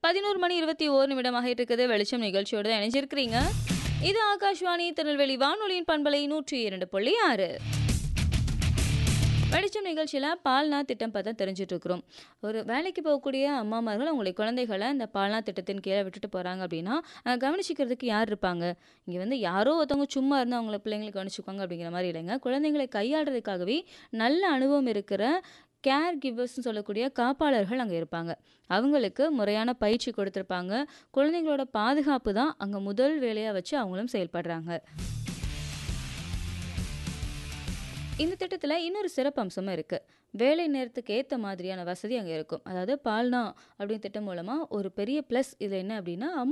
பதினோரு மணி இருபத்தி ஓரு நிமிடமாக இருக்குது வெளிச்சம் நிகழ்ச்சியோடு தான் இணைஞ்சிருக்கிறீங்க இது ஆகாஷ்வாணி திருநெல்வேலி வானொலியின் பண்பலை நூற்றி இரண்டு புள்ளி ஆறு வெளிச்சம் நிகழ்ச்சியில் பால்னா திட்டம் பார்த்தா தெரிஞ்சுட்டு இருக்கிறோம் ஒரு வேலைக்கு போகக்கூடிய அம்மாமார்கள் அவங்களுடைய குழந்தைகளை இந்த பால்னா திட்டத்தின் கீழே விட்டுட்டு போகிறாங்க அப்படின்னா அஹ், கவனிச்சிக்கிறதுக்கு யார் இருப்பாங்க இங்கே வந்து யாரோ ஒருத்தவங்க சும்மா இருந்து அவங்கள பிள்ளைங்களை கவனிச்சுக்குவாங்க அப்படிங்கிற மாதிரி இல்லைங்க குழந்தைங்களை கையாளுறதுக்காகவே நல்ல அனுபவம் இருக்கிற கேர் கிவர்ஸ்னு சொல்லக்கூடிய காப்பாளர்கள் அங்கே இருப்பாங்க அவங்களுக்கு முறையான பயிற்சி கொடுத்துருப்பாங்க குழந்தைங்களோட பாதுகாப்பு தான் அங்கே முதல் வேலையாக வச்சு அவங்களும் செயல்படுறாங்க இந்த திட்டத்தில் இன்னொரு சிறப்பம்சமும் இருக்குது வேலை நேரத்துக்கு ஏற்ற மாதிரியான வசதி அங்கே இருக்கும் அதாவது பால்னா அப்படின்னு திட்டம் மூலமாக ஒரு பெரிய ப்ளஸ் இதில் என்ன அப்படின்னா அம்மா